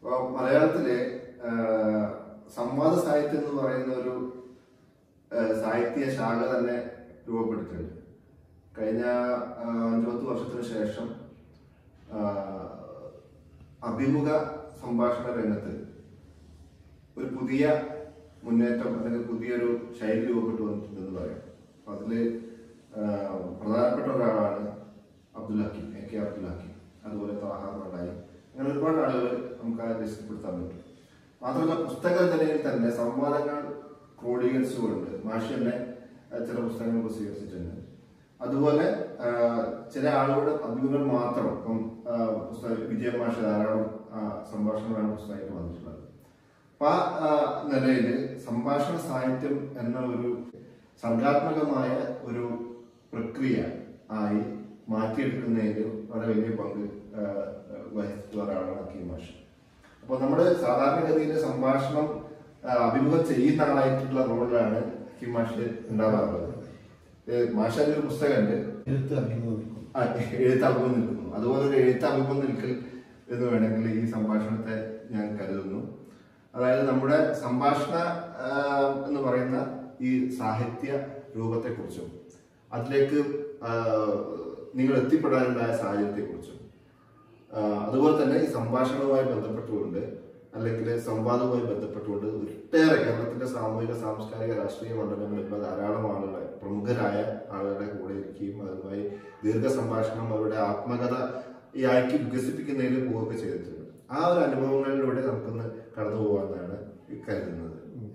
അപ്പൊ മലയാളത്തിലെ ആ, സംവാദ സാഹിത്യം എന്ന് പറയുന്ന ഒരു ആ, സാഹിത്യ ശാഖ തന്നെ രൂപപ്പെട്ടിട്ടുണ്ട് കഴിഞ്ഞ ആ, അഞ്ചുപത്ത് വർഷത്തിന് ശേഷം ആ, അഭിമുഖ സംഭാഷണ രംഗത്ത് ഒരു പുതിയ മുന്നേറ്റം അല്ലെങ്കിൽ പുതിയൊരു ശൈലി രൂപപ്പെട്ടു വന്നിട്ടുണ്ടെന്ന് പറയാം അപ്പൊ അതില് ആ, പ്രധാനപ്പെട്ട ഒരാളാണ് അബ്ദുൽ ഹക്കീം എ കെ അബ്ദുൽ ഹക്കീം അതുപോലെ താഹ മടായി അങ്ങനെ ഒരുപാട് ആളുകൾ നമുക്ക് ആ ലിസ്റ്റിൽ പെടുത്താൻ പറ്റും മാത്രമല്ല പുസ്തക നിലയിൽ തന്നെ സംവാദങ്ങൾ ക്രോഡീകരിച്ചുകൊണ്ട് മാഷി തന്നെ ആ, ചില പുസ്തകങ്ങൾ പ്രസിദ്ധീകരിച്ചിട്ടുണ്ട് അതുപോലെ ആ, ചില ആളുകളുടെ അഭിമുഖങ്ങൾ മാത്രം ഇപ്പം ആ, പുസ്തക വിജയ മാഷ ധാരാളം ആ, സംഭാഷണങ്ങളാണ് പുസ്തകമായിട്ട് വന്നിട്ടുള്ളത് അപ്പൊ ആ നിലയിൽ സംഭാഷണ സാഹിത്യം എന്ന ഒരു സർഗാത്മകമായ ഒരു പ്രക്രിയ ആയി മാറ്റിയെടുക്കുന്നതിൽ വളരെ വലിയ പങ്ക് ആ, വഹിച്ചിട്ടുള്ള ഒരാളാണ് അക്കീം മാഷ് അപ്പോൾ നമ്മുടെ സാധാരണഗതിയിൽ സംഭാഷണം ആ, അഭിമുഖം ചെയ്യുന്ന ആളായിട്ടുള്ള റോളിലാണ് അക്കീം മാഷ് ഉണ്ടാവാറുള്ളത് ഏ, മാഷ് അതിൽ ഒരു പുസ്തകമുണ്ട് എഴുത്ത് അഭിമുഖം ആ, എഴുത്തഭിമുഖം നിൽക്കുന്നു അതുപോലെ ഒരു എഴുത്തഭിമുഖം നിൽക്കൽ എന്ന് വേണമെങ്കിൽ ഈ സംഭാഷണത്തെ ഞാൻ കരുതുന്നു അതായത് നമ്മുടെ സംഭാഷണ ആ, എന്ന് പറയുന്ന ഈ സാഹിത്യ രൂപത്തെക്കുറിച്ചും അതിലേക്ക് ആ, നിങ്ങൾ എത്തിപ്പെടാനുണ്ടായ സാഹചര്യത്തെക്കുറിച്ചും ആ, അതുപോലെ തന്നെ ഈ സംഭാഷണവുമായി ബന്ധപ്പെട്ടുകൊണ്ട് അല്ലെങ്കിൽ സംവാദവുമായി ബന്ധപ്പെട്ടുകൊണ്ട് ഒട്ടേറെ കേരളത്തിന്റെ സാമൂഹിക സാംസ്കാരിക രാഷ്ട്രീയ മണ്ഡലങ്ങളിൽ ഇപ്പോൾ ധാരാളം ആളുകളെ പ്രമുഖരായ ആളുകളുടെ കൂടെ ഇരിക്കുകയും അതുമായി ദീർഘ സംഭാഷണം അവരുടെ ആത്മകഥ ഈ ആക്കി വികസിപ്പിക്കുന്നതിൽ പോവുകയൊക്കെ ചെയ്തിട്ടുണ്ട് ആ ഒരു അനുഭവങ്ങളിലൂടെ നമുക്കൊന്ന് കടന്നു പോകാമെന്നാണ് കരുതുന്നത്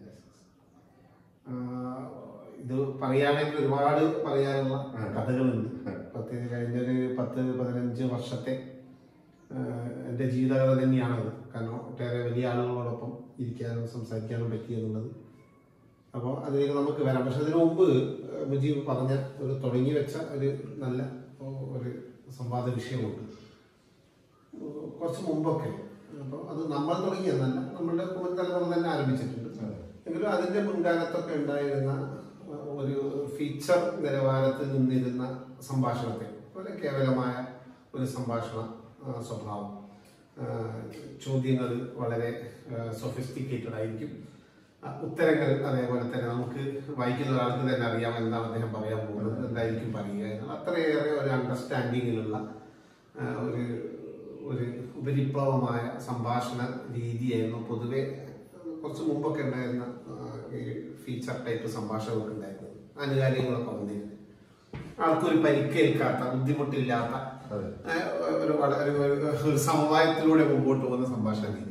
ആഹ് ഇത് പറയുകയാണെങ്കിൽ ഒരുപാട് പറയാനുള്ള ആ. കഥകളുണ്ട് പ്രത്യേകിച്ച് കഴിഞ്ഞൊരു പത്ത് പതിനഞ്ച് വർഷത്തെ ആഹ് എൻ്റെ ജീവിതകഥ തന്നെയാണത് കാരണം ഒട്ടേറെ വലിയ ആളുകളോടൊപ്പം ഇരിക്കാനും സംസാരിക്കാനും പറ്റി എന്നുള്ളത് അപ്പോൾ അതിലേക്ക് നമുക്ക് വരാം പക്ഷെ അതിനു മുമ്പ് ആഹ് മുജീബ് പറഞ്ഞ ഒരു തുടങ്ങി വെച്ച ഒരു നല്ല ഒരു സംവാദ വിഷയമുണ്ട് കുറച്ച് മുമ്പൊക്കെ അപ്പോൾ അത് നമ്മൾ തുടങ്ങിയെന്നല്ല നമ്മളുടെ മുൻ തലമുറ തന്നെ ആരംഭിച്ചിട്ടുണ്ട് എങ്കിലും അതിന്റെ മുൻകാലത്തൊക്കെ ഉണ്ടായിരുന്ന അഹ്, ഒരു ഫീച്ചർ നിലവാരത്തിൽ നിന്നിരുന്ന സംഭാഷണത്തെ വളരെ കേവലമായ ഒരു സംഭാഷണ ആ, സ്വഭാവം ചോദ്യങ്ങൾ വളരെ സൊഫിസ്റ്റിക്കേറ്റഡ് ആയിരിക്കും ആ, ഉത്തരങ്ങൾ അതേപോലെ തന്നെ നമുക്ക് വായിക്കുന്ന ഒരാൾക്ക് തന്നെ അറിയാം എന്താണ് അദ്ദേഹം പറയാൻ പോകുന്നത് എന്തായിരിക്കും പറയുക എന്നുള്ള അത്രയേറെ ഒരു അണ്ടർസ്റ്റാൻഡിങ്ങിലുള്ള ആ, ഒരു ഒരു ഉപരിപ്ലവമായ സംഭാഷണ രീതിയായിരുന്നു പൊതുവെ കുറച്ച് മുമ്പൊക്കെ ഉണ്ടായിരുന്ന ആ, ഈ ഫീച്ചർ ടൈപ്പ് സംഭാഷണമൊക്കെ ഉണ്ടായിരുന്നത് ആനുകാലികങ്ങളൊക്കെ വന്നിരുന്നു ആൾക്കൊരു പരിക്കേൽക്കാത്ത ബുദ്ധിമുട്ടില്ലാത്ത അതെ. ആ, ഒരു വളരെ ഒരു- ഒരു സമവായത്തിലൂടെ മുമ്പോട്ട് പോകുന്ന സംഭാഷണ രീതി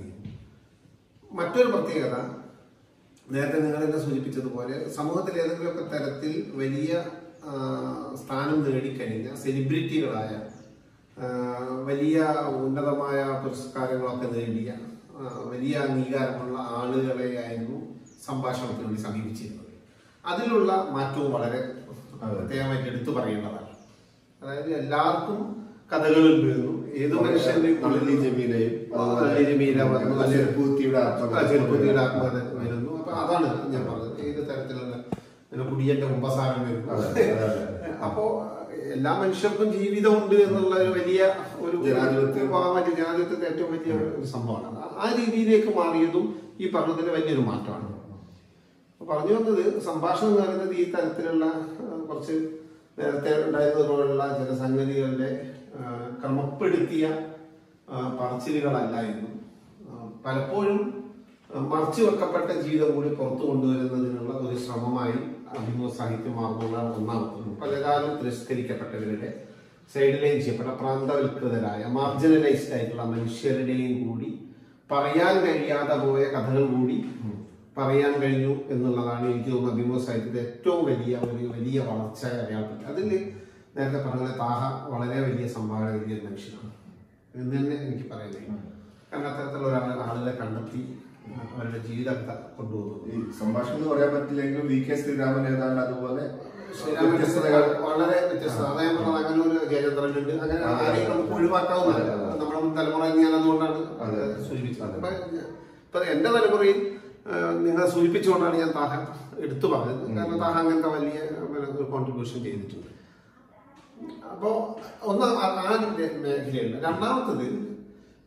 മറ്റൊരു പ്രത്യേകത നേരത്തെ നിങ്ങൾ തന്നെ സൂചിപ്പിച്ചതുപോലെ സമൂഹത്തിൽ ഏതെങ്കിലുമൊക്കെ തരത്തിൽ വലിയ ആ, സ്ഥാനം നേടിക്കഴിഞ്ഞ സെലിബ്രിറ്റികളായ ആ, വലിയ ഉന്നതമായ പുരസ്കാരങ്ങളൊക്കെ നേടിയ ആ, വലിയ അംഗീകാരമുള്ള ആളുകളെയായിരുന്നു സംഭാഷണത്തിന് വേണ്ടി സമീപിച്ചിരുന്നത് അതിലുള്ള മാറ്റവും വളരെ പ്രത്യേകമായിട്ട് എടുത്തു പറയേണ്ടതാണ് അതായത് എല്ലാവർക്കും കഥകളുണ്ടായിരുന്നു ഏത് മനുഷ്യന്റെ നളിനി ജമീലയും അതുപോലെ നളിനി ജമീല വന്നു. ചെരുപ്പൂത്തിയുടെ ആത്മകഥ. ചെറുപ്പത്തിയുടെ ആത്മകഥ വരുന്നു അപ്പൊ അതാണ് ഞാൻ പറഞ്ഞത് ഏത് തരത്തിലുള്ള പിന്നെ കുടിയന്റെ കുമ്പസാരം വരുന്നു അതെ, അതെ, അതെ. അപ്പോ എല്ലാ മനുഷ്യർക്കും ജീവിതമുണ്ട് എന്നുള്ള ഒരു വലിയ ഒരു ജനാധിപത്യം. ആ, മറ്റേ ജനാധിപത്യത്തിന്റെ ഏറ്റവും വലിയ ഒരു സംഭവമാണ് ആ- ആ രീതിയിലേക്ക് മാറിയതും ഈ പറഞ്ഞതിന്റെ വലിയൊരു മാറ്റമാണ് അപ്പൊ പറഞ്ഞു വന്നത് സംഭാഷണം എന്ന് പറയുന്നത് ഈ തരത്തിലുള്ള ആ, കുറച്ച് നേരത്തെ ഉണ്ടായിരുന്നതുപോലുള്ള ചില സംഗതികളുടെ ആ, ക്രമപ്പെടുത്തിയ ആ, പറച്ചിലുകളല്ലായിരുന്നു ആ, പലപ്പോഴും ആ, മറച്ചു വെക്കപ്പെട്ട ജീവിതം കൂടി പുറത്തു കൊണ്ടുവരുന്നതിനുള്ള ഒരു ശ്രമമായി അഭിമുഖ സാഹിത്യം മാറുന്നുള്ള ഒന്നാമത് പലകാലം തിരസ്കരിക്കപ്പെട്ടവരുടെ സൈഡിലൈൻ ചെയ്യപ്പെട്ട പ്രാന്തവൽകൃതരായ മാർജിനലൈസ്ഡ് ആയിട്ടുള്ള മനുഷ്യരുടെയും കൂടി പറയാൻ കഴിയാതെ പോയ കഥകൾ കൂടി പറയാൻ കഴിഞ്ഞു എന്നുള്ളതാണ് എനിക്ക് തോന്നുന്നു അഭിമുഖ സാഹിത്യത്തിന്റെ ഏറ്റവും വലിയ ഒരു വലിയ വളർച്ച അടയാളപ്പെട്ടത് അതിൽ നേരത്തെ പറഞ്ഞ താഹ വളരെ വലിയ സംഭാവന വലിയ ഒരു മനുഷ്യനാണ് എന്ന് തന്നെ എനിക്ക് പറയാൻ കഴിയും കാരണം അത്തരത്തിലുള്ള ഒരാളെ ആളുകളെ കണ്ടെത്തി അവരുടെ ജീവിതത്തെ കൊണ്ടുപോകുന്നു ഈ സംഭാഷണം എന്ന് പറയാൻ പറ്റില്ലെങ്കിലും വി കെ ശ്രീരാമൻ ഏതാണ്ട് അതുപോലെ ശ്രീരാമൻ വ്യത്യസ്തതകൾ വളരെ വ്യത്യസ്ത അതായത് പറഞ്ഞത് അങ്ങനെ ഒരു ജയചന്ദ്രനുണ്ട് അങ്ങനെ ആരെയും നമുക്ക് ഒഴിവാക്കാവുന്നതല്ല നമ്മുടെ മുൻ തലമുറ ഞാൻ അതുകൊണ്ടാണ് അത് സൂചിപ്പിച്ചത് അപ്പൊ ഇപ്പൊ എന്റെ തലമുറയിൽ ആ, നിങ്ങളെ സൂചിപ്പിച്ചുകൊണ്ടാണ് ഞാൻ താഹ എടുത്തു പറഞ്ഞത് കാരണം താഹ അങ്ങനത്തെ വലിയ ഒരു കോൺട്രിബ്യൂഷൻ ചെയ്തിട്ടുണ്ട് അപ്പോ ഒന്ന് ആ ആ ഒരു മേ- മേഖലയുണ്ട് രണ്ടാമത്തത്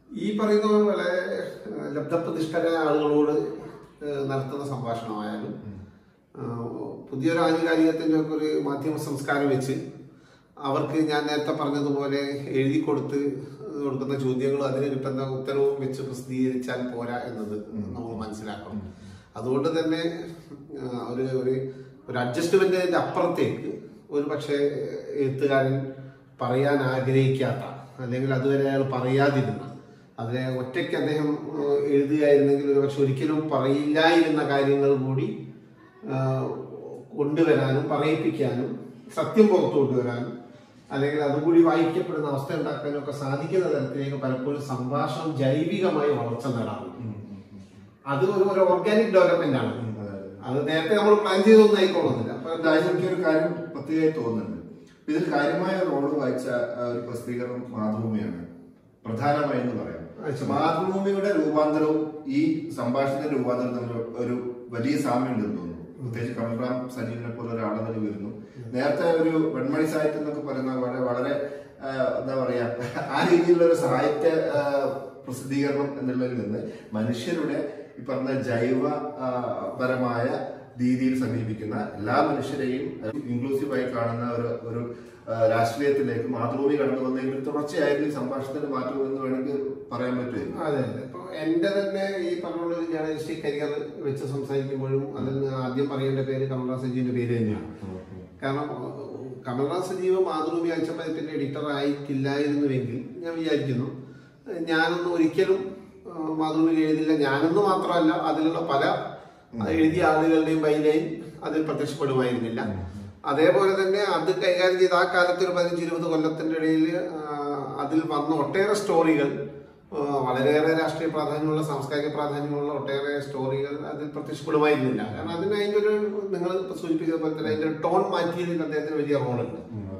ഈ പറയുന്ന പോലെ ഏഹ്, ലബ്ധപ്രതിഷ്ഠരായ ആളുകളോട് ഏഹ്, നടത്തുന്ന സംഭാഷണമായാലും ആഹ്, പുതിയൊരു ആനുകാലികത്തിന്റെ ഒക്കെ ഒരു മാധ്യമ സംസ്കാരം വെച്ച് അവർക്ക് ഞാൻ നേരത്തെ പറഞ്ഞതുപോലെ എഴുതി കൊടുത്ത് കൊടുക്കുന്ന ചോദ്യങ്ങളും അതിന് കിട്ടുന്ന ഉത്തരവും വെച്ച് പ്രസിദ്ധീകരിച്ചാൽ പോരാ എന്നത് നമ്മൾ മനസ്സിലാക്കണം അതുകൊണ്ട് തന്നെ ആഹ്, ഒരു ഒരു ഒരു അഡ്ജസ്റ്റ്മെന്റിന്റെ അപ്പുറത്തേക്ക് ഒരു പക്ഷേ എഴുത്തുകാരൻ പറയാൻ ആഗ്രഹിക്കാത്ത അല്ലെങ്കിൽ അതുവരെ അയാൾ പറയാതിരുന്ന അതിനെ ഒറ്റയ്ക്ക് അദ്ദേഹം ഏഹ്, എഴുതുകയായിരുന്നെങ്കിൽ ഒരു പക്ഷെ ഒരിക്കലും പറയില്ലായിരുന്ന കാര്യങ്ങൾ കൂടി ആഹ്, കൊണ്ടുവരാനും പറയിപ്പിക്കാനും സത്യം പുറത്തു കൊണ്ടുവരാനും അല്ലെങ്കിൽ അതുകൂടി വായിക്കപ്പെടുന്ന അവസ്ഥ ഉണ്ടാക്കാനും ഒക്കെ സാധിക്കുന്ന തരത്തിലേക്ക് പലപ്പോഴും സംഭാഷണം ജൈവികമായി വളർച്ച നേടാറുണ്ട് അത് ഒരു ഒരു ഓർഗാനിക് ഡെവലപ്മെന്റ് ആണ് അത് നേരത്തെ നമ്മൾ പ്ലാൻ ചെയ്തൊന്നും ആയിക്കോളുന്നില്ല അപ്പൊ എന്തായാലും എനിക്ക് ഒരു കാര്യം പ്രത്യേകമായി തോന്നുന്നുണ്ട് ഇതിൽ കാര്യമായ റോള് വായിച്ച ആ, ഒരു പ്രസിദ്ധീകരണം മാതൃഭൂമിയാണ് പ്രധാനമായി എന്ന് പറയാം അയച്ചു. മാതൃഭൂമിയുടെ രൂപാന്തരവും ഈ സംഭാഷണത്തിന്റെ രൂപാന്തരം തമ്മിൽ ഒരു വലിയ സാമ്യം ഉണ്ടെന്ന് തോന്നുന്നു പ്രത്യേകിച്ച് കമൽറാം സജീവിനെ പോലെ ഒരാളെന്ന് വരുന്നു നേരത്തെ ഒരു വെൺമണി സാഹിത്യം എന്നൊക്കെ പറയുന്ന വളരെ വളരെ ആ, എന്താ പറയാ ആ രീതിയിലുള്ള ഒരു സാഹിത്യ ആ, പ്രസിദ്ധീകരണം എന്നുള്ളതിൽ നിന്ന് മനുഷ്യരുടെ ഈ പറഞ്ഞ ജൈവ ആ, പരമായ രീതിയിൽ സമീപിക്കുന്ന എല്ലാ മനുഷ്യരെയും ഇൻക്ലൂസീവായി കാണുന്ന ഒരു ഒരു ആ, രാഷ്ട്രീയത്തിലേക്ക് മാതൃഭൂമി കടന്നു വന്നതിന്റെ തുടർച്ചയായിരുന്നു ഈ സംഭാഷണത്തിന്റെ മാറ്റം എന്ന് വേണമെങ്കിൽ പറയാൻ പറ്റുമായിരുന്നു അതെ അതെ ഇപ്പൊ എന്റെ തന്നെ ഈ പറഞ്ഞ ജേർണലിസ്റ്റിക് കരിയർ വെച്ച് സംസാരിക്കുമ്പോഴും അതിന് ആദ്യം പറയേണ്ട പേര് കമൽറാം സജീവിന്റെ പേര് തന്നെയാണ് കാരണം ഏഹ്, കമൽറാം സജീവ് മാതൃഭൂമി ആഴ്ചപ്പതിപ്പിന്റെ എഡിറ്റർ ആയിട്ടില്ലായിരുന്നുവെങ്കിൽ ഞാൻ വിചാരിക്കുന്നു ഏഹ്, ഞാനൊന്നും ഒരിക്കലും ഏഹ്, മാതൃഭൂമിയിൽ എഴുതില്ല ഞാനെന്ന് മാത്രമല്ല അതിലുള്ള പല എഴുതിയ ആളുകളുടെയും ബൈലൈൻ അതിൽ പ്രത്യക്ഷപ്പെടുമായിരുന്നില്ല അതേപോലെ തന്നെ അത് കൈകാര്യം ചെയ്ത ആ കാലത്ത് ഒരു പതിനഞ്ച് ഇരുപത് കൊല്ലത്തിന്റെ ഇടയിൽ അതിൽ വന്ന ഒട്ടേറെ സ്റ്റോറികൾ ആ, വളരെയേറെ രാഷ്ട്രീയ പ്രാധാന്യമുള്ള സാംസ്കാരിക പ്രാധാന്യമുള്ള ഒട്ടേറെ സ്റ്റോറികൾ അതിൽ പ്രത്യക്ഷപ്പെടുമായിരുന്നില്ല കാരണം അതിന് അതിന്റെ ഒരു നിങ്ങൾ ഇപ്പൊ സൂചിപ്പിച്ചത് പോലെ തന്നെ അതിന്റെ ടോൺ മാറ്റിയതിൽ അദ്ദേഹത്തിന് വലിയ റോളുണ്ട്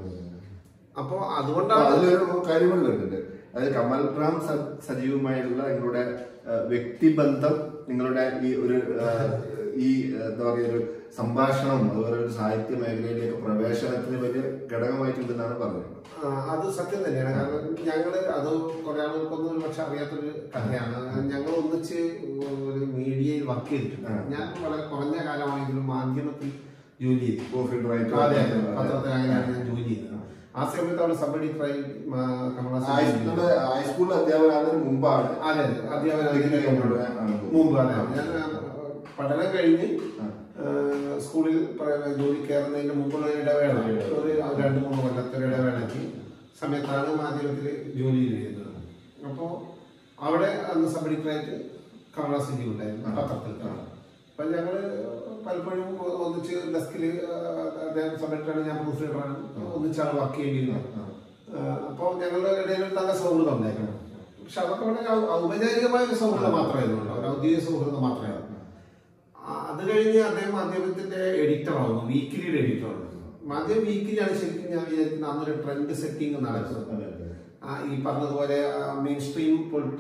അപ്പോ അപ്പൊ അതുകൊണ്ടാണ് അതിലൊരു കാര്യങ്ങളുണ്ട് അത് കമൽ റാം സ- സജീവുമായുള്ള നിങ്ങളുടെ ആ, വ്യക്തിബന്ധം നിങ്ങളുടെ ഈ ഒരു ആ, ഈ ആ, എന്താ പറയുക ഒരു സംഭാഷണം അതുപോലെ ഒരു സാഹിത്യ മേഖലയിലേക്ക് പ്രവേശനത്തിന് വലിയ ഘടകമായിട്ടുണ്ടെന്നാണ് പറഞ്ഞത് ആ, അത് സത്യം തന്നെയാണ് കാരണം ഞങ്ങള് അത് കുറെ ആളുകൾക്കൊന്നും ഒരു പക്ഷെ അറിയാത്തൊരു കഥയാണ് ഞങ്ങൾ ഒന്നിച്ച് ഒരു മീഡിയയിൽ വർക്ക് ചെയ്തിട്ടുണ്ട് ഞാൻ വളരെ കുറഞ്ഞ കാലമാണെങ്കിലും മാധ്യമത്തിൽ ജോലി ചെയ്തു കോഫി റൈറ്റർ അതെ അതെ പത്രത്തിൽ അങ്ങനെയാണ് ഞാൻ ജോലി ചെയ്തത് ആ സമയത്ത് അവിടെ സബ് എഡിറ്ററായി കമലഹാസൻ ഹൈസ്കൂളിലെ ഹൈസ്കൂളിൽ അധ്യാപനാകുന്നതിന് മുമ്പാണ് അതെ അതെ അധ്യാപന ഡിഗ്രി കഴിഞ്ഞുള്ള ആണ്. മുമ്പ് അതെ ഞാൻ ആ, പഠനം കഴിഞ്ഞ് ആ, സ്കൂളിൽ പറയുന്ന ജോലി കയറുന്നതിന് മുമ്പുള്ള ഒരു ഇടവേള ഒരു രണ്ട് മൂന്ന് കൊല്ലത്തെ ഒരു ഇടവേളയ്ക്ക് സമയത്താണ് മാധ്യമത്തിൽ ജോലി ചെയ്യുന്നത് അപ്പോൾ അവിടെ അന്ന് സബ് എഡിറ്ററായിട്ട് കമലാസിജി ഉണ്ടായിരുന്നു പത്രത്തിൽ അപ്പൊ ഞങ്ങള് പലപ്പോഴും ഒന്നിച്ച് ഡെസ്കിൽ അദ്ദേഹം സബ് എഡിറ്ററാണ് ഞാൻ പ്രൂഫ് റീഡറാണ് ഒന്നിച്ചാണ് വർക്ക് ചെയ്യേണ്ടിയിരുന്നത് അപ്പോൾ ഞങ്ങളുടെ ഇടയിൽ ഒരു നല്ല സൗഹൃദം ഉണ്ടായിരുന്നു പക്ഷെ അതൊക്കെ വളരെ ഔ- ഔപചാരികമായ ഒരു സൗഹൃദം മാത്രമായിരുന്നു ഒരു ഔദ്യോഗിക സൗഹൃദം മാത്രമായിരുന്നു ആ, അത് കഴിഞ്ഞ് അദ്ദേഹം മാധ്യമത്തിന്റെ എഡിറ്റർ ആവുന്നു വീക്കിലിയുടെ എഡിറ്റർ ആവുന്നു മാധ്യമ വീക്കിലാണ് ശരിക്കും ഞാൻ വിചാരിക്കുന്നത് അന്നൊരു ട്രെൻഡ് സെറ്റിംഗ് നടക്കുന്നത് അതെ, അതെ. ആ, ഈ പറഞ്ഞതുപോലെ മെയിൻ സ്ട്രീം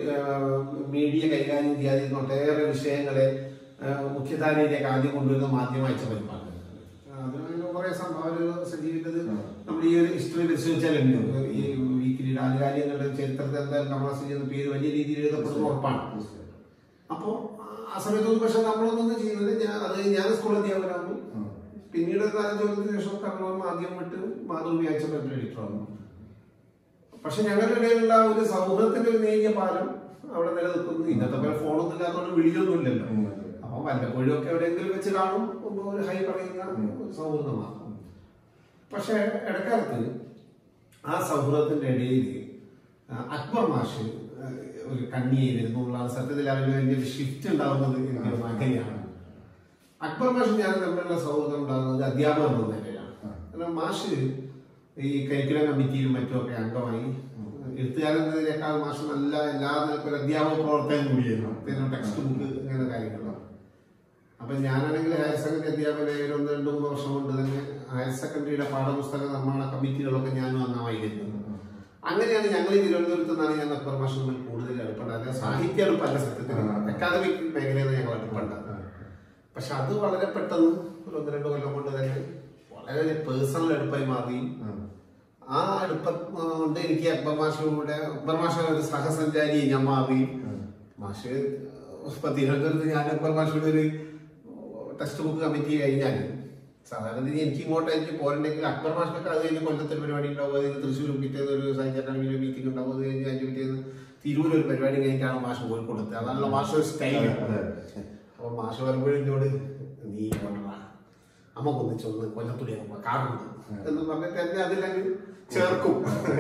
മീഡിയ കൈകാര്യം ചെയ്യാതിരുന്ന ഒട്ടേറെ വിഷയങ്ങളെ ആ, മുഖ്യധാരയിലേക്ക് ആദ്യം കൊണ്ടുവരുന്ന മാധ്യമ അയച്ച പരിപാടി അതിന് കുറെ സംഭാവന സജീവിക്കുന്നത് നമ്മൾ ഈ ഒരു ഹിസ്റ്ററി പരിശോധിച്ചാലുണ്ട് ഈ വീക്കിലിയുടെ ആനുകാലികങ്ങളുടെ ചരിത്രത്തിൽ എന്തായാലും കമലാസി എന്ന പേര് വലിയ രീതിയിൽ എഴുതപ്പെടുന്ന ഉറപ്പാണ് അപ്പോ ആ സമയത്തൊന്നും പക്ഷെ നമ്മളൊന്നും ചെയ്യുന്നത് ഞാൻ അത് ഞാൻ സ്കൂൾ അധ്യാപകനാകും പിന്നീട് ഒരു നാലഞ്ച് കൊല്ലത്തിന് ശേഷം കർണൂർ മാധ്യമം വിട്ട് മാതൃഭൂമി അയച്ചപ്പോൾ എഡിറ്റർ ആകുന്നു പക്ഷെ ഞങ്ങളുടെ ഇടയിലുള്ള ആ ഒരു സൗഹൃദത്തിന്റെ ഒരു നേരിയ പാലം അവിടെ നിലനിൽക്കുന്നു ഇന്നത്തെ പോലെ ഫോണൊന്നും ഇല്ലാത്തതുകൊണ്ട് വിളിയൊന്നും ഇല്ലല്ലോ ഉം, അതെ. അപ്പൊ വല്ലപ്പോഴും ഒക്കെ എവിടെയെങ്കിലും വെച്ച് കാണും ഒന്ന് ഒരു ഹൈ പറയുന്ന ഒരു സൗഹൃദമാണ് പക്ഷെ ഇടക്കാലത്ത് ആ സൗഹൃദത്തിന്റെ ഇടയിൽ ആ, അക്ബർ മാഷ് ആ, ഒരു കണ്ണിയെ വരുന്നു എന്നുള്ളതാണ് സത്യത്തിൽ അവന് വലിയ ഒരു ഷിഫ്റ്റ് ഉണ്ടാവുന്നത് എനിക്ക് അങ്ങനെയാണ് അക്ബർ മാഷ് ഞാൻ തമ്മിലുള്ള സൗഹൃദം ഉണ്ടാകുന്നത് അധ്യാപകർ എന്ന നിലയിലാണ് കാരണം മാഷ് ഈ കരിക്കുലം കമ്മിറ്റിയിലും മറ്റുമൊക്കെ അംഗമായി എഴുത്തുകാരൻ എന്നതിനേക്കാൾ മാഷ് നല്ല എല്ലാ നിലക്കും ഒരു അധ്യാപക പ്രവർത്തകൻ കൂടിയായിരുന്നു പിന്നെ ടെക്സ്റ്റ് ബുക്ക് ഇങ്ങനെ കാര്യങ്ങളാണ് അപ്പൊ ഞാനാണെങ്കിൽ ഹയർ സെക്കൻഡറി അധ്യാപകനായ ഒന്ന് രണ്ട് മൂന്ന് വർഷം കൊണ്ട് തന്നെ ഹയർ സെക്കൻഡറിയുടെ പാഠപുസ്തക നിർമ്മാണ കമ്മിറ്റികളൊക്കെ ഞാനും അംഗമായിരുന്നു അങ്ങനെയാണ് ഞങ്ങൾ ഈ തിരുവനന്തപുരത്ത് നിന്നാണ് ഞാൻ അക്ബർ മാഷ് തമ്മിൽ കൂടുതൽ അടുപ്പുണ്ടായത് സാഹിത്യ അടുപ്പല്ല സത്യത്തിൽ അക്കാദമിക് മേഖലയിൽ ഞങ്ങൾ അടുപ്പുണ്ടാകും പക്ഷെ അത് വളരെ പെട്ടെന്ന് ഒരു ഒന്ന് രണ്ട് കൊല്ലം കൊണ്ട് തന്നെ വളരെ പേഴ്സണൽ അടുപ്പായി മാറുകയും ആ അടുപ്പം കൊണ്ട് എനിക്ക് അക്ബർ മാഷയുടെ അക്ബർ മാഷ ഒരു സഹസഞ്ചാരി ഞാൻ മാറി മാഷ് ഇപ്പൊ തിരുവനന്തപുരത്ത് ഞാൻ അക്ബർ മാഷയുടെ ഒരു ടെക്സ്റ്റ് ബുക്ക് കമ്മിറ്റി കഴിഞ്ഞാൽ സാധാരണ രീതി എനിക്ക് ഇങ്ങോട്ട് എനിക്ക് പോരണ്ടെങ്കിൽ അക്ബർ മാഷൊക്കെ അത് കഴിഞ്ഞ് കൊല്ലത്തൊരു പരിപാടി ഉണ്ടാവും അത് കഴിഞ്ഞ് തൃശ്ശൂർ പിറ്റേന്ന് ഒരു സയൻസ് അക്കാഡമിയിലെ മീറ്റിംഗ് ഉണ്ടാവും അത് കഴിഞ്ഞ് അതിന്റെ പിറ്റേന്ന് തിരൂർ ഒരു പരിപാടി കഴിഞ്ഞിട്ടാണ് മാഷ് കോഴിക്കോട് അതാണല്ലോ മാഷ ഒരു സ്റ്റൈൽ അപ്പൊ മാഷ് വരുമ്പോഴും എന്നോട് നീ കൊണ്ടാ അമ്മ ഒന്നിച്ചൊന്ന് കൊല്ലത്തുടി കാണുന്നു എന്ന് പറഞ്ഞിട്ട് എന്നെ അതിലങ്ങ് ചേർക്കും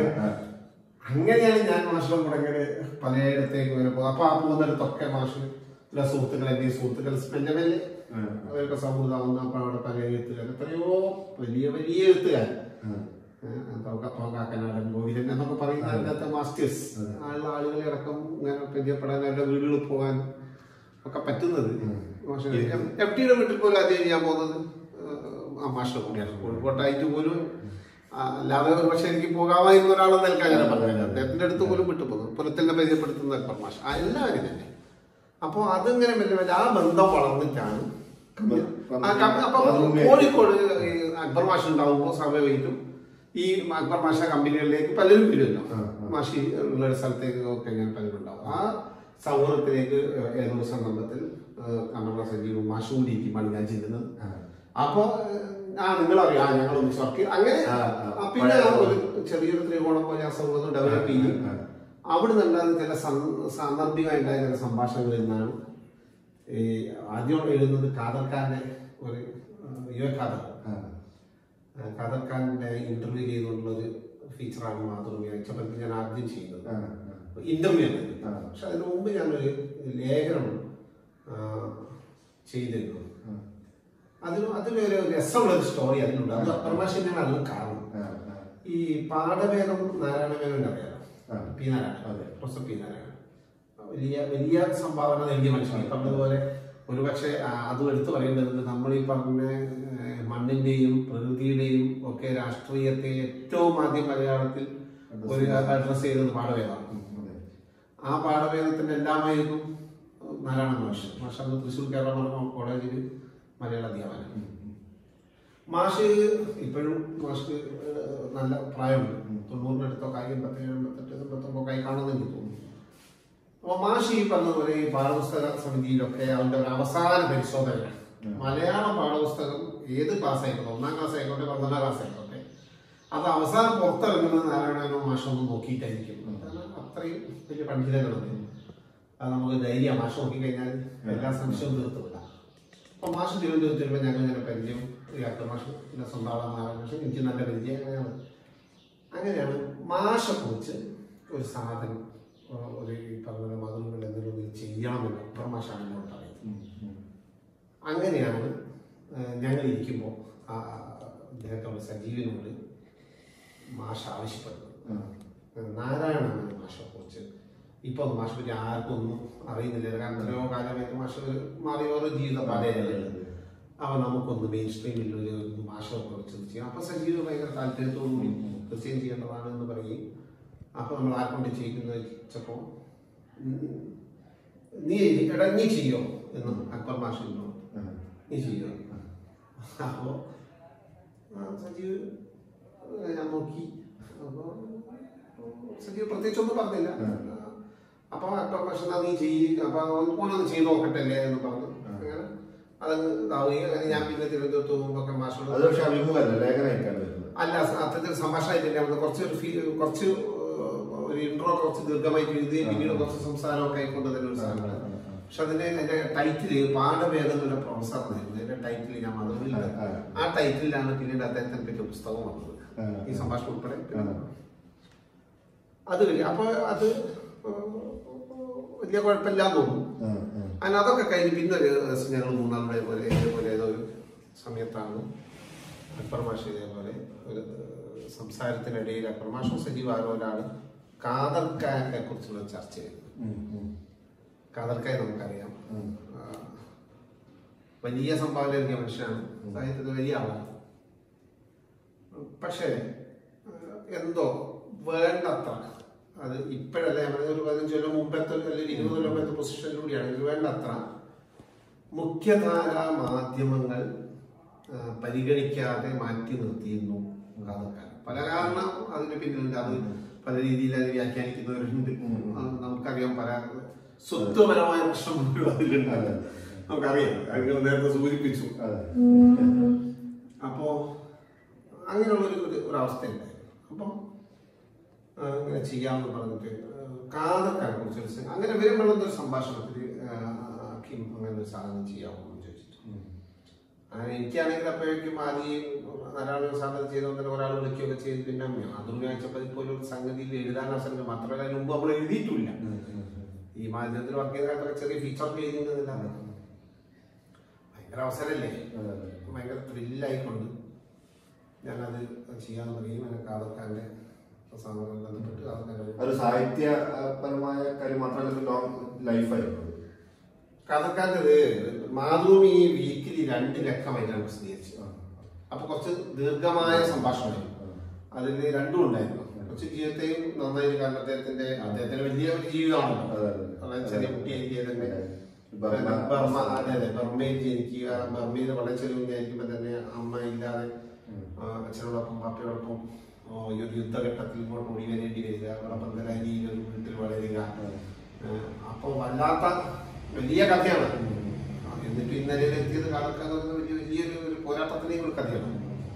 അങ്ങനെയാണ് ഞാൻ മാഷിനെ മുടങ്ങല് പലയിടത്തേക്ക് ഇങ്ങനെ പോകും അപ്പൊ ആ പോകുന്നിടത്തൊക്കെ മാഷ് ചില സുഹൃത്തുക്കൾ എന്റെ സുഹൃത്തുക്കൾ മെല്ലെ മെല്ലെ അവരൊക്കെ സൗഹൃദമാവുന്ന അപ്പൊ അവിടെ പല എഴുത്തുകാർ എത്രയോ വലിയ വലിയ എഴുത്തുകാർ തോക്കാക്കനാടൻ ഗോവിന്ദൻ എന്നൊക്കെ പറയുന്ന അതിനകത്തെ മാസ്റ്റേഴ്സ് ആളുള്ള ആളുകളെ അടക്കം ഇങ്ങനെ പരിചയപ്പെടാൻ അവരുടെ വീടുകളിൽ പോകാൻ ഒക്കെ പറ്റുന്നത് എം ടിയുടെ വീട്ടിൽ പോലും ആദ്യം ഞാൻ പോകുന്നത് ആ മാഷിന്റെ കൂടെയാണ് കോഴിക്കോട്ടായിട്ട് പോലും ആ, അല്ലാതെ ഒരു പക്ഷെ എനിക്ക് പോകാമായിരുന്ന ഒരാളെന്ന് നിൽക്കാൻ ഞാൻ പറഞ്ഞത് അദ്ദേഹത്തിന്റെ അടുത്ത് പോലും വിട്ടു പോകുന്നു പുറത്തിനെ പരിചയപ്പെടുത്തുന്ന അക്ബർ മാഷ് ആ, എല്ലാവരും തന്നെ അപ്പോൾ അതിങ്ങനെ മെല്ലെ മെല്ലെ ആ ബന്ധം വളർന്നിട്ടാണ് ആ, കം- അപ്പൊ കോഴിക്കോട് ഈ അക്ബർ മാഷ് ഉണ്ടാവുമ്പോൾ സമയമായിട്ടും ഈ അക്ബർ മാഷ കമ്പനികളിലേക്ക് പലരും വരുമല്ലോ മാഷി ഉള്ള ഒരു സ്ഥലത്തേക്ക് ഒക്കെ ഞാൻ പലരും ഉണ്ടാവും ആ സൗഹൃദത്തിലേക്ക് ഏതോ സന്ദർഭത്തിൽ കണ്ണപ്പ സജീവ് മാഷ് കൂടി ഇരിക്കുമ്പോൾ ഞാൻ ചെല്ലുന്നത് അപ്പോ ആ നിങ്ങളറിയാം ആ ഞങ്ങൾ ഒന്നിച്ച് വർക്ക് ചെയ്യും. അങ്ങനെ ആ, ആ. ആ, പിന്നെ ആ ഒരു ചെറിയൊരു ത്രികോണം പോലെ ആ സൗഹൃദം ഡെവലപ്പ് ചെയ്യും അവിടെ നിന്നുണ്ടാകുന്ന ചില സം- സാന്ദർഭികമായിട്ടുണ്ടായ ചില സംഭാഷണങ്ങളിൽ നിന്നാണ് ഈ ആദ്യം എഴുതുന്നത് കാതർഖാന്റെ ഒരു യുവ കാതർ കാതർഖാന്റെ ഇന്റർവ്യൂ ചെയ്തുകൊണ്ടുള്ള ഒരു ഫീച്ചറാണ് മാതൃഭൂമി അയച്ചപ്പോൾ ഞാൻ ആദ്യം ചെയ്യുന്നത് ഇന്റർവ്യൂ ആണ് ഇത്. ആ. പക്ഷെ അതിന് മുമ്പ് ഞാനൊരു ലേഖനം ആ, ചെയ്തിരുന്നു അതിന് അതിലൊരു രസമുള്ള ഒരു സ്റ്റോറി അതിലുണ്ട് അത് അപ്രമാശനാണ് അതിന് കാരണം ഈ പാഠഭേദം നാരായണ മേനോൻ അറിയാലോ ആ. പി നാരായണൻ അതെ. പ്രൊഫസർ പി നാരായണൻ വലിയ വലിയ സംഭാവന നൽകിയ മനുഷ്യൻ ഈ പറഞ്ഞതുപോലെ ഒരുപക്ഷെ ആ, അതും എടുത്തു പറയേണ്ടതുണ്ട് നമ്മൾ ഈ പറഞ്ഞ ഏഹ്, മണ്ണിന്റെയും പ്രകൃതിയുടെയും ഒക്കെ രാഷ്ട്രീയത്തെ ഏറ്റവും ആദ്യം മലയാളത്തിൽ ഒരു അഡ്രസ് ചെയ്തത് പാഠഭേദമാണ് ആ പാഠഭേദത്തിന്റെ എല്ലാമായിരുന്നു നാരായണ മാഷ് മാഷ് അന്ന് തൃശ്ശൂർ കേരള മനോരമ കോളേജിൽ മലയാള അധ്യാപനം മാഷ് ഇപ്പോഴും മാഷ് ഏഹ്, നല്ല പ്രായമുണ്ട് തൊണ്ണൂറിനടുത്തൊക്കെ ആയി എൺപത്തേഴ് എൺപത്തെട്ട് എൺപത്തൊമ്പതൊക്കെ ആയി കാണുമെന്ന് എനിക്ക് തോന്നുന്നു അപ്പൊ മാഷ് ഈ പറഞ്ഞതുപോലെ ഈ പാഠപുസ്തക സമിതിയിലൊക്കെ അവന്റെ ഒരു അവസാന പരിശോധനയാണ് മലയാള പാഠപുസ്തകം ഏത് ക്ലാസ് ആയിക്കോട്ടെ ഒന്നാം ക്ലാസ് ആയിക്കോട്ടെ പന്ത്രണ്ടാം ക്ലാസ് ആയിക്കോട്ടെ അത് അവസാനം പുറത്തിറങ്ങുന്നത് നാരായണനോ മാഷൊന്നും നോക്കിയിട്ടായിരിക്കും കാരണം അത്രയും വലിയ പണ്ഡിതകളാണ് അത് നമുക്ക് ധൈര്യം മാഷ് നോക്കിക്കഴിഞ്ഞാൽ എല്ലാ സംശയവും തീർത്ത് വിടാം അപ്പൊ മാഷ് തിരുവനന്തപുരത്ത് വരുമ്പോൾ ഞങ്ങൾ ഇങ്ങനെ പരിചയം ഈ അക്ക മാഷ് പിന്നെ സ്വന്തം ആളാണ് നാരായണ മാഷ് എനിക്ക് നല്ല പരിചയം അങ്ങനെയാണ് അങ്ങനെയാണ് മാഷെ കുറിച്ച് ഒരു സാധനം ആ, ഒരു ഈ പറഞ്ഞ മതങ്ങൾ എന്തെങ്കിലും ഒന്ന് ചെയ്യണമെന്ന് അക്ബർ മാഷാണ് എന്നോട് പറയുന്നത് അങ്ങനെയാണ് ആ, ഞങ്ങൾ ഇരിക്കുമ്പോൾ ആ അദ്ദേഹത്തോട് സജീവനോട് മാഷ് ആവശ്യപ്പെടുന്നത് നാരായണനാണ് മാഷെ കുറിച്ച് ഇപ്പൊ മാഷെ പറ്റി ആർക്കും ഒന്നും അറിയുന്നില്ല കാരണം എത്രയോ കാലമായിട്ട് മാഷ് ഒരു മാറി ഓരോ ജീവിത പാതയല്ലേ അവ നമുക്കൊന്ന് മെയിൻ സ്ട്രീമിൽ ഒരു മാഷെ കുറിച്ച് ചെയ്യാം അപ്പൊ സജീവ് ഭയങ്കര താല്പര്യത്തോടു കൂടി തീർച്ചയായും ചെയ്യേണ്ടതാണ് എന്ന് പറയും അപ്പൊ നമ്മൾ ആർക്കൊണ്ട് ചെയ്യിക്കുന്നത് വെച്ചപ്പോ ഉം, നീ എടാ നീ ചെയ്യോ എന്ന് അക്ബർ മാഷ് എന്നോട് നീ ചെയ്യോ അപ്പോ ആ, സജീവ് ഏ, ഞാൻ നോക്കി അപ്പൊ സജീവ് പ്രത്യേകിച്ച് ഒന്നും പറഞ്ഞില്ല അപ്പൊ അക്ബർ മാഷ് എന്നാ നീ ചെയ്യ അപ്പൊ ഓനൊന്ന് ചെയ്ത് നോക്കട്ടെ അല്ലേ എന്ന് പറഞ്ഞു അങ്ങനെ അതങ്ങ് ഇതാവുകയും അങ്ങനെ ഞാൻ പിന്നെ തിരുവനന്തപുരത്ത് പോകുമ്പോ മാഷോട് അത് പക്ഷെ അഭിമുഖമല്ല ലേഖനമായിട്ടാണ് വരുന്നത് അല്ല അത്തരത്തിൽ സംഭാഷണമായിട്ടില്ല നമുക്ക് കുറച്ച് ഒരു ഫീ കുറച്ച് ഒരു ഇൻട്രോ കുറച്ച് ദീർഘമായിട്ട് എഴുതി പിന്നീട് കുറച്ച് സംസാരമൊക്കെ ആയിക്കൊണ്ട് തന്നെ ഒരു സാധനമാണ് പക്ഷെ അതിന്റെ എന്റെ ടൈറ്റില് പാഠഭേദങ്ങളുടെ പ്രൊഫസർ എന്നായിരുന്നു എന്റെ ടൈറ്റിൽ ഞാൻ മധുരില്ല ആ, ആ ടൈറ്റിലാണ് പിന്നീട് അദ്ദേഹത്തിനെ പറ്റിയ പുസ്തകം വന്നത് ആ, ഈ സംഭാഷണം ഉൾപ്പെടെ ആ. അത് കഴിഞ്ഞ് അപ്പൊ അത് വലിയ കുഴപ്പമില്ലാന്ന് തോന്നുന്നു ആ, ആ. അങ്ങനെ അതൊക്കെ കഴിഞ്ഞ് പിന്നെ ഒരു ദിവസം ഞങ്ങൾ മൂന്നാളുടെ പോലെ ഇതേപോലെ ഏതോ ഒരു സമയത്താണ് അക്ബർ മാഷ് ഇതേപോലെ ഒരു ഏഹ്, സംസാരത്തിനിടയിൽ അക്ബർ മാഷും സജീവ് ആരോ ഒരാൾ കാതർക്കാനെ കുറിച്ചുള്ള ചർച്ച ചെയ്തു ഉം, ഉം. കാതർക്കായ നമുക്കറിയാം ഉം. ആ, വലിയ സംഭാവന നൽകിയ മനുഷ്യനാണ് സാഹിത്യത്തിൽ വലിയ ആളാണ് പക്ഷേ ആ, എന്തോ വേണ്ടത്ര അത് ഇപ്പോഴല്ല ഞാൻ പറഞ്ഞ ഒരു പതിനഞ്ച് കൊല്ലം മുമ്പത്തെ അല്ലെങ്കിൽ ഇരുപത് കൊല്ലം മുമ്പത്തെ പൊസിഷനിലൂടെയാണ് ഇത് വേണ്ടത്ര മുഖ്യധാര മാധ്യമങ്ങൾ ആ, പരിഗണിക്കാതെ മാറ്റി നിർത്തിയിരുന്നു കാതർക്കാരൻ പല കാരണം അതിന് പിന്നിലുണ്ട് അത് പല രീതിയിൽ അത് വ്യാഖ്യാനിക്കുന്നവരുണ്ട് അത് നമുക്കറിയാം പല സ്വത്വപരമായ പ്രശ്നങ്ങൾ അതിലുണ്ട് അതെ. നമുക്കറിയാം നിങ്ങൾ നേരത്തെ സൂചിപ്പിച്ചു അതെ അപ്പോ അങ്ങനെയുള്ള ഒരു ഒരു- ഒരു അവസ്ഥ ഉണ്ടായിരുന്നു അപ്പം ആ, ഇങ്ങനെ ചെയ്യാമെന്ന് പറഞ്ഞിട്ട് കാതർക്കാരെ കുറിച്ച് ഒരു സ- അങ്ങനെ വരുമ്പോഴുള്ള ഒരു സംഭാഷണത്തിൽ അക്കിം അങ്ങനെ ഒരു സാധനം ചെയ്യാമോ എന്ന് ചോദിച്ചിട്ട് അങ്ങനെ എനിക്കാണെങ്കിൽ അപ്പോഴേക്കും ആദ്യം ധാരാളം സാധനം ചെയ്തോണ്ട് ഒരാൾ വിളിക്കുകയൊക്കെ ചെയ്ത് പിന്നെ അമ്മയോ അതൊന്നും അയച്ചപ്പോൾ ഇപ്പോൾ ഒരു സംഗതിയിൽ എഴുതാൻ അവസരം മാത്രമല്ല അതിന് മുമ്പ് നമ്മൾ എഴുതിയിട്ടില്ല ഈ മാധ്യമത്തിൽ വർക്ക് ചെയ്ത കാലത്തൊക്കെ ചെറിയ ഫീച്ചറൊക്കെ എഴുതിയിരുന്നില്ല ഭയങ്കര അവസരമല്ലേ ഭയങ്കര ത്രില്ലായിക്കൊണ്ട് ഞാനത് ചെയ്യാൻ പറയും എനിക്ക് കാതർക്കാരൻ്റെ പ്രസ്ഥാനവുമായി ബന്ധപ്പെട്ട് കാതർക്കാരൻ്റെ ഒരു സാഹിത്യപരമായ കാര്യം മാത്രമല്ല ലോങ് ലൈഫായിരുന്നു കാതർക്കാരൻ്റെത് മാതൃഭൂമി വീക്കിലി രണ്ട് ലക്കമായിട്ടാണ് പ്രസിദ്ധീകരിച്ചത് അപ്പൊ കുറച്ച് ദീർഘമായ സംഭാഷണമായിരുന്നു അതിൽ രണ്ടും ഉണ്ടായിരുന്നു കുറച്ച് ജീവിതത്തെയും നന്നായി കാരണം അദ്ദേഹത്തിന്റെ അദ്ദേഹത്തിന്റെ വലിയ ഒരു ജീവിതമാണല്ലോ അതെ, അതെ. വളരെ ചെറിയ കുട്ടിയായിരിക്കും തന്നെ ബർമ്മ- ബർമ്മ അതെ അതെ ബർമ്മയിൽ ജനിക്കുക ബർമ്മയിൽ വളരെ ചെറിയ കുഞ്ഞായിരിക്കുമ്പോ തന്നെ അമ്മ ഇല്ലാതെ ആ, അച്ഛനോടൊപ്പം പാപ്പയോടൊപ്പം ആ, ഈ ഒരു യുദ്ധഘട്ടത്തിൽ ഇങ്ങോട്ട് ഓടി വരേണ്ടി വരിക വളപ്പന്തലാരിയിൽ ഒരു വീട്ടിൽ വളരുക അപ്പൊ വല്ലാത്ത വലിയ കഥയാണ് ആ, എന്നിട്ട് ഇന്നലെ എത്തിയത് കാലക്കാലം വലിയ വലിയൊരു ഒരു പോരാട്ടത്തിനെയും ഒരു കഥയാണ്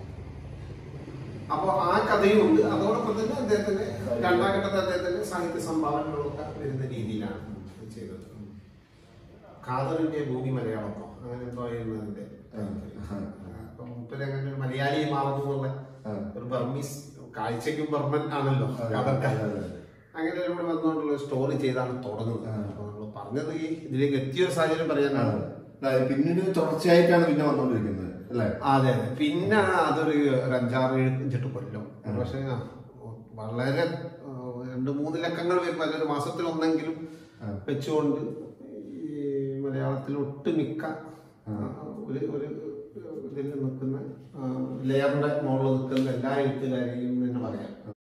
അപ്പൊ ആ കഥയുമുണ്ട് അതോടൊപ്പം തന്നെ അദ്ദേഹത്തിന്റെ രണ്ടാം ഘട്ടത്തിൽ അദ്ദേഹത്തിന്റെ സാഹിത്യ സംഭാവനകളൊക്കെ വരുന്ന രീതിയിലാണ് ഇത് ചെയ്തത് ഖാദറിന്റെ ഭൂമി മലയാളമോ അങ്ങനെ എന്തോ ആയിരുന്നു അതിന്റെ അപ്പൊ മൂപ്പര് അങ്ങനെ ഒരു മലയാളി മാറുന്നു എന്നുള്ള ഒരു ബർമീസ് കാഴ്ചയ്ക്കും ബർമൻ ആണല്ലോ ഖാദർക്കാരൻ അങ്ങനെ ഇവിടെ വന്നുകൊണ്ടുള്ള സ്റ്റോറി ചെയ്താണ് തുടങ്ങുന്നത് അപ്പൊ നമ്മൾ പറഞ്ഞത് ഈ ഇതിലേക്ക് എത്തിയ ഒരു സാഹചര്യം പറയാനാണ് അതായത് പിന്നീട് തുടർച്ചയായിട്ടാണ് പിന്നെ വന്നുകൊണ്ടിരിക്കുന്നത് അല്ലേ അതെ അതെ പിന്നെ അതൊരു ഒരു അഞ്ചാറ് ഏഴ് അഞ്ചെട്ട് കൊല്ലം പക്ഷെ വളരെ ആ, രണ്ട് മൂന്ന് ലക്കങ്ങൾ വരുമ്പോൾ അതൊരു മാസത്തിൽ ഒന്നെങ്കിലും വെച്ചുകൊണ്ട് ഈ മലയാളത്തിൽ ഒട്ടുമിക്ക ആ, ഒരു ഒരു ഇതിൽ നിൽക്കുന്ന ലെയറിന്റെ മുകളിൽ നിൽക്കുന്ന എല്ലാ എഴുത്തുകാരെയും തന്നെ പറയാം